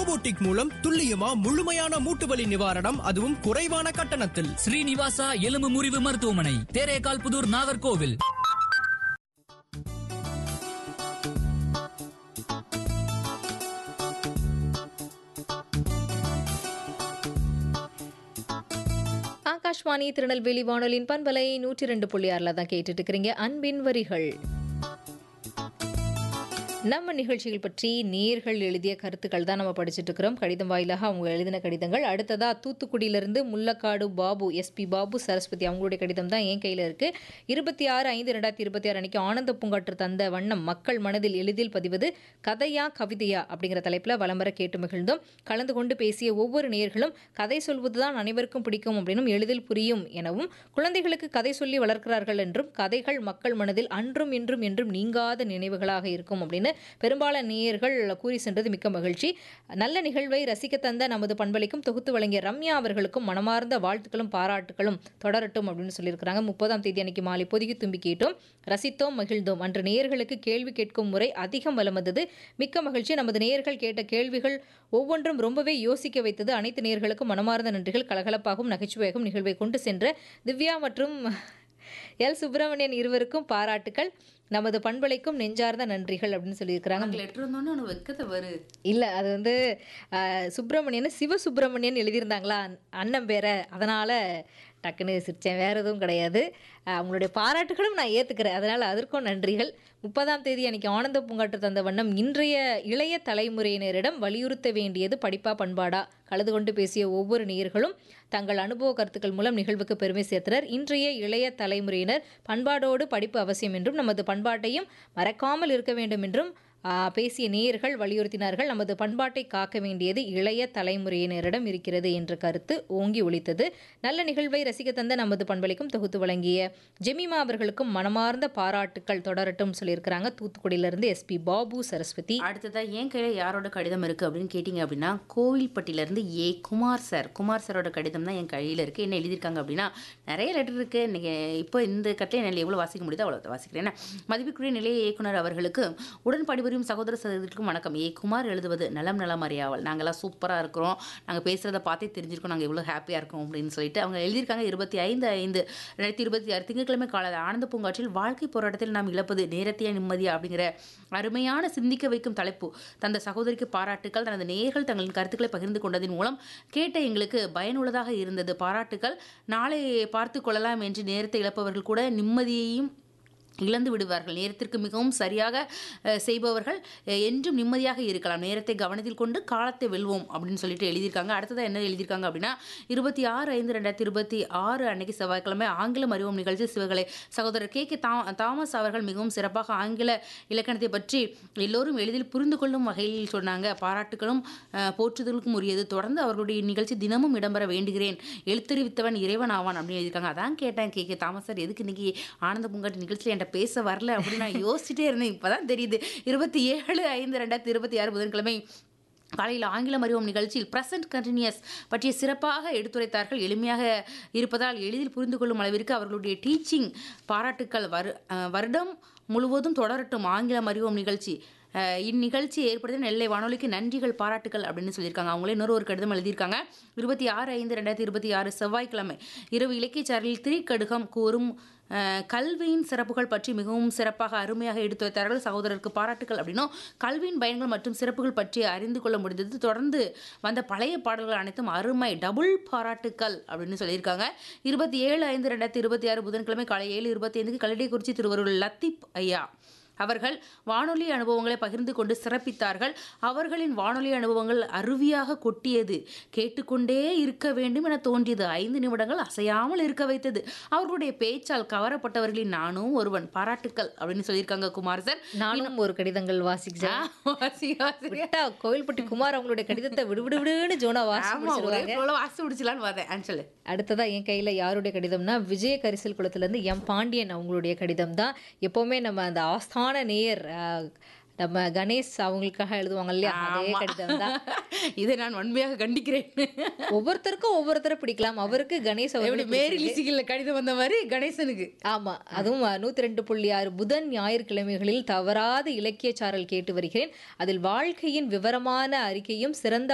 Robotic மூலம் துல்லியமா முழுமையான மூட்டு வலி நிவாரணம் அதுவும் குறைவான கட்டணத்தில் ஸ்ரீனிவாசா எலும்பு முறிவு மருத்துவமனை தேரேகால் புதூர் நாகர்கோவில் ஆகாஷ்வாணி திருநெல்வேலி வானொலியின் பண்பலை நூற்றி ரெண்டு புள்ளி ஆறில் தான் கேட்டுட்டு இருக்கிறீங்க அன்பின் வரிகள் நம்ம நிகழ்ச்சிகள் பற்றி நேர்கள் எழுதிய கருத்துக்கள் தான் நம்ம படிச்சுட்டு இருக்கிறோம் கடிதம் வாயிலாக அவங்க எழுதின கடிதங்கள் அடுத்ததா தூத்துக்குடியிலிருந்து முல்லக்காடு பாபு எஸ்பி பாபு சரஸ்வதி அவங்களுடைய கடிதம் தான் என் கையில் இருக்கு இருபத்தி ஆறு ஐந்து ரெண்டாயிரத்தி இருபத்தி ஆறு அன்னைக்கு ஆனந்த பூங்காற்று தந்த வண்ணம் மக்கள் மனதில் எளிதில் பதிவது கதையா கவிதையா அப்படிங்கிற தலைப்பில் வலம்பர கேட்டு மகிழ்ந்தோம் கலந்து கொண்டு பேசிய ஒவ்வொரு நேயர்களும் கதை சொல்வதுதான் அனைவருக்கும் பிடிக்கும் அப்படின்னும் எளிதில் புரியும் எனவும் குழந்தைகளுக்கு கதை சொல்லி வளர்க்கிறார்கள் என்றும் கதைகள் மக்கள் மனதில் அன்றும் இன்றும் என்றும் நீங்காத நினைவுகளாக இருக்கும் அப்படின்னு பெரும்பாலான நேயர்கள் கூறி சென்றது மிக்க மகிழ்ச்சி நல்ல நிகழ்வை ரசிக்க தந்த நமது பண்பலைக்கும் தொகுத்து வழங்கிய ரம்யா அவர்களுக்கும் மனமார்ந்த வாழ்த்துக்களும் பாராட்டுகளும் தொடரட்டும் அப்படின்னு சொல்லியிருக்கிறாங்க முப்பதாம் தேதி அன்னைக்கு மாலை பொதுகி தும்பி கேட்டோம் ரசித்தோம் மகிழ்ந்தோம் அன்று நேயர்களுக்கு கேள்வி கேட்கும் முறை அதிகம் வலம் வந்தது மிக்க மகிழ்ச்சி நமது நேயர்கள் கேட்ட கேள்விகள் ஒவ்வொன்றும் ரொம்பவே யோசிக்க வைத்தது அனைத்து நேயர்களுக்கும் மனமார்ந்த நன்றிகள் கலகலப்பாகவும் நகைச்சுவையாகவும் நிகழ்வை கொண்டு சென்ற திவ்யா மற்றும் எல் சுப்பிரமணியன் இருவருக்கும் பாராட்டுக்கள் நமது பண்பலைக்கும் நெஞ்சார்ந்த நன்றிகள் அப்படின்னு சொல்லியிருக்கிறாங்க லெட்டர் வந்தோன்னு உனக்கு வெக்கத்தை வரு இல்லை அது வந்து அஹ், சுப்பிரமணியன் சிவ சுப்பிரமணியன் எழுதியிருந்தாங்களா அண்ண- அண்ணன் பேரை அதனால் டக்குன்னு சிரித்தேன் வேறு எதுவும் கிடையாது அஹ், அவங்களுடைய பாராட்டுகளும் நான் ஏற்றுக்கிறேன் அதனால் அதற்கும் நன்றிகள் முப்பதாம் தேதி அன்னைக்கு ஆனந்த பூங்காற்று தந்த வண்ணம் இன்றைய இளைய தலைமுறையினரிடம் வலியுறுத்த வேண்டியது படிப்பா பண்பாடா கலந்து கொண்டு பேசிய ஒவ்வொரு நேயர்களும் தங்கள் அனுபவ கருத்துக்கள் மூலம் நிகழ்வுக்கு பெருமை சேர்த்தனர் இன்றைய இளைய தலைமுறையினர் பண்பாடோடு படிப்பு அவசியம் என்றும் நமது பண்பாட்டையும் மறக்காமல் இருக்க வேண்டும் என்றும் ஆ, பேசிய நேயர்கள் வலியுறுத்தினார்கள் நமது பண்பாட்டை காக்க வேண்டியது இளைய தலைமுறையினரிடம் இருக்கிறது என்ற கருத்து ஓங்கி ஒலித்தது நல்ல நிகழ்வை ரசிக்க தந்த நமது பண்பலைக்கும் தொகுத்து வழங்கிய ஜெமிமா அவர்களுக்கும் மனமார்ந்த பாராட்டுக்கள் தொடரட்டும் சொல்லியிருக்கிறாங்க தூத்துக்குடியிலிருந்து எஸ்பி பாபு சரஸ்வதி அடுத்ததா என் கையில யாரோட கடிதம் இருக்கு அப்படின்னு கேட்டிங்க அப்படின்னா கோவில்பட்டியில இருந்து ஏ குமார் சார் குமார் சாரோட கடிதம் தான் என் கையில இருக்கு என்ன எழுதியிருக்காங்க அப்படின்னா நிறைய லெட்டர் இருக்கு இன்னைக்கு இப்போ இந்த கட்டில என்னால் எவ்வளவு வாசிக்க முடியுதோ அவ்வளோ வாசிக்கிறேன் என்ன மதிப்புக்குரிய நிலைய இயக்குனர் அவர்களுக்கு உடன் பணிபுரியும் சகோதர சகோதரிக்கும் வணக்கம் ஏ குமார் எழுதுவது நலம் நலம் அறியாவல் நாங்கெல்லாம் சூப்பரா இருக்கிறோம் நாங்க பேசுறத பார்த்தே தெரிஞ்சிருக்கோம் நாங்க எவ்வளவு ஹாப்பியா இருக்கோம் அப்படின்னு சொல்லிட்டு அவங்க எழுதியிருக்காங்க இருபத்தி ஐந்து ஐந்து ரெண்டாயிரத்தி இருபத்தி ஆறு திங்கட்கிழமை காலை ஆனந்த பூங்காற்றில் வாழ்க்கை போராட்டத்தில் நாம் இழப்பது நேரத்தையா நிம்மதியா அப்படிங்கிற அருமையான சிந்திக்க வைக்கும் தலைப்பு தந்த சகோதரிக்கு பாராட்டுக்கள் தனது நேயர்கள் தங்களின் கருத்துக்களை பகிர்ந்து கொண்டதின் மூலம் கேட்ட எங்களுக்கு பயனுள்ளதாக இருந்தது பாராட்டுக்கள் நாளை பார்த்து கொள்ளலாம் என்று நேரத்தை இழப்பவர்கள் கூட நிம்மதியையும் இழந்து விடுவார்கள் நேரத்திற்கு மிகவும் சரியாக அஹ், செய்பவர்கள் அஹ், என்றும் நிம்மதியாக இருக்கலாம் நேரத்தை கவனத்தில் கொண்டு காலத்தை வெல்வோம் அப்படின்னு சொல்லிட்டு எழுதியிருக்காங்க அடுத்ததாக என்ன எழுதியிருக்காங்க அப்படின்னா இருபத்தி ஆறு ஐந்து ரெண்டாயிரத்தி இருபத்தி ஆறு அன்னைக்கு செவ்வாய்க்கிழமை ஆங்கிலம் அறிவோம் நிகழ்ச்சி சிவகலை சகோதரர் கே கே தா தாமஸ் அவர்கள் மிகவும் சிறப்பாக ஆங்கில இலக்கணத்தை பற்றி எல்லோரும் எளிதில் புரிந்து கொள்ளும் வகையில் சொன்னாங்க பாராட்டுகளும் அஹ், போற்றுதலுக்கும் உரியது தொடர்ந்து அவர்களுடைய நிகழ்ச்சி தினமும் இடம்பெற வேண்டுகிறேன் எழுத்தறிவித்தவன் இறைவன் ஆவான் அப்படின்னு எழுதியிருக்காங்க அதான் கேட்டேன் கே கே தாமஸ் சார் எதுக்கு இன்னைக்கு ஆனந்த பூங்காட்டு நிகழ்ச்சியில் என்கிட்ட பேச வரல அப்படின்னு நான் யோசிச்சுட்டே இருந்தேன் இப்பதான் தெரியுது இருபத்தி ஏழு ஐந்து ரெண்டாயிரத்தி இருபத்தி ஆறு புதன்கிழமை காலையில் ஆங்கிலம் அறிவோம் நிகழ்ச்சியில் ப்ரெசன்ட் கண்டினியூஸ் பற்றிய சிறப்பாக எடுத்துரைத்தார்கள் எளிமையாக இருப்பதால் எளிதில் புரிந்து கொள்ளும் அளவிற்கு அவர்களுடைய டீச்சிங் பாராட்டுக்கள் வரு அஹ் வருடம் முழுவதும் தொடரட்டும் ஆங்கிலம் அறிவோம் நிகழ்ச்சி அஹ் இந்நிகழ்ச்சி ஏற்படுத்த நெல்லை வானொலிக்கு நன்றிகள் பாராட்டுகள் அப்படின்னு சொல்லியிருக்காங்க அவங்களே இன்னொரு ஒரு கடிதம் எழுதியிருக்காங்க இருபத்தி ஆறு ஐந்து ரெண்டாயிரத்தி இருபத்தி ஆறு செவ்வாய்க்கிழமை இரவு இலக்கியச்சாரலில் திரிக்கடுகம் கூறும் அஹ், கல்வியின் சிறப்புகள் பற்றி மிகவும் சிறப்பாக அருமையாக எடுத்து வைத்தார்கள் சகோதரருக்கு பாராட்டுகள் அப்படின்னும் கல்வியின் பயன்கள் மற்றும் சிறப்புகள் பற்றி அறிந்து கொள்ள முடிந்தது தொடர்ந்து வந்த பழைய பாடல்கள் அனைத்தும் அருமை டபுள் பாராட்டுக்கள் அப்படின்னு சொல்லியிருக்காங்க இருபத்தி ஏழு ஐந்து ரெண்டாயிரத்தி இருபத்தி ஆறு புதன்கிழமை காலை ஏழு இருபத்தி ஐந்துக்கு கல்லடைக்குறிச்சி திருவருள் லத்தீப் ஐயா அவர்கள் வானொலி அனுபவங்களை பகிர்ந்து கொண்டு சிறப்பித்தார்கள் அவர்களின் வானொலி அனுபவங்கள் அருவியாக கொட்டியது கேட்டுக்கொண்டே இருக்க வேண்டும் என தோன்றியது ஐந்து நிமிடங்கள் அசையாமல் இருக்க வைத்தது அவர்களுடைய பேச்சால் கவரப்பட்டவர்களின் நானும் ஒருவன் பாராட்டுக்கள் அப்படின்னு சொல்லியிருக்காங்க குமார் சார் நானும் ஒரு கடிதங்கள் வாசிக்கிறேன் வாசி, வாசி. விட்டா கோவில்பட்டி குமார் அவங்களுடைய கடிதத்தை விடுவிடு விடுன்னு ஜோனா வாசி ஆமா ஒரே முடிச்சிருவாங்க போல வாசி முடிச்சலான்னு பார்த்தேன் ஆ, சொல்லு அடுத்ததா என் கையில யாருடைய கடிதம்னா விஜய கரிசல் குளத்துலேருந்து எம் பாண்டியன் அவங்களுடைய கடிதம் தான் எப்பவுமே நம்ம அந்த ஆஸ்தான நேயர் அஹ், நம்ம கணேஷ் அவங்களுக்காக எழுதுவாங்க இல்லையா அதே ஆமா. கடிதம் தான் இதை நான் வன்மையாக கண்டிக்கிறேன் ஒவ்வொருத்தருக்கும் ஒவ்வொருத்தரை பிடிக்கலாம் அவருக்கு கணேஷ் எப்படி அவர்களை மேரி பிடிச்சிருக்கு. லிசிகள்ல கடிதம் வந்த மாதிரி கணேசனுக்கு ஆமா அதுவும் நூத்தி ரெண்டு புள்ளி ஆறு புதன் ஞாயிற்றுக்கிழமைகளில் தவறாத இலக்கிய சாரல் கேட்டு வருகிறேன் அதில் வாழ்க்கையின் விவரமான அறிக்கையும் சிறந்த